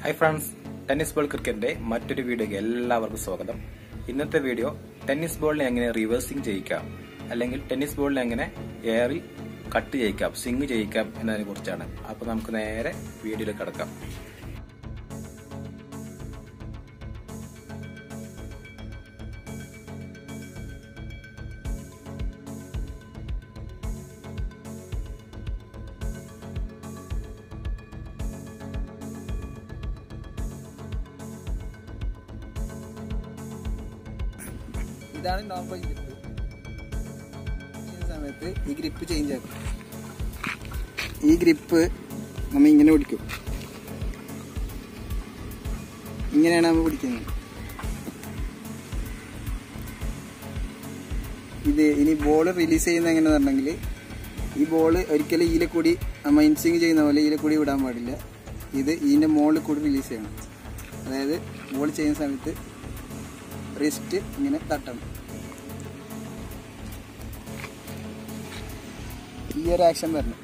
hi friends tennis ball ക്രിക്കറ്റിന്റെ മറ്റൊരു വീഡിയോയ്ക്ക് എല്ലാവർക്കും സ്വാഗതം ഇന്നത്തെ വീഡിയോ ടെന്നീസ് ബോളിനെ എങ്ങനെ റിവേഴ്സിംഗ് ചെയ്യിക്കാം അല്ലെങ്കിൽ ടെന്നീസ് ബോളിനെ എങ്ങനെ എയറിൽ കട്ട് ചെയ്യിക്കാം സ്വിങ് ചെയ്യിക്കാം എന്നതിനെ കുറിച്ചാണ് അപ്പോൾ നമുക്ക് നേരെ വീഡിയോയിലേക്ക് കടക്കാം ഇതാണ് നോർമൽ ഗ്രിപ്പ് ഈ സമയത്ത് ഈ ഗ്രിപ്പ് ചേഞ്ച് ആക്കും ഈ ഗ്രിപ്പ് നമ്മൾ ഇങ്ങനെ പിടിക്കും ഇങ്ങനെയാണ് നമ്മൾ പിടിക്കുന്നത് ഇത് ഇനി ബോൾ റിലീസ് ചെയ്യുന്ന എങ്ങനെയാന്ന് പറഞ്ഞെങ്കിൽ ഈ ബോൾ ഒരിക്കലും ഈലെ കൂടി മൈൻഡ് സ്വിങ് ചെയ്യുന്ന പോലെ ഈലെ കൂടി വിടാൻ പാടില്ല ഇത് ഇതിൻ്റെ മുകളിൽ കൂടി റിലീസ് ചെയ്യണം അതായത് ബോൾ ചെയ്യുന്ന സമയത്ത് റിസ്റ്റ് ഇങ്ങനെ തട്ടണം ഈ ഒരു ആക്ഷൻ വരണം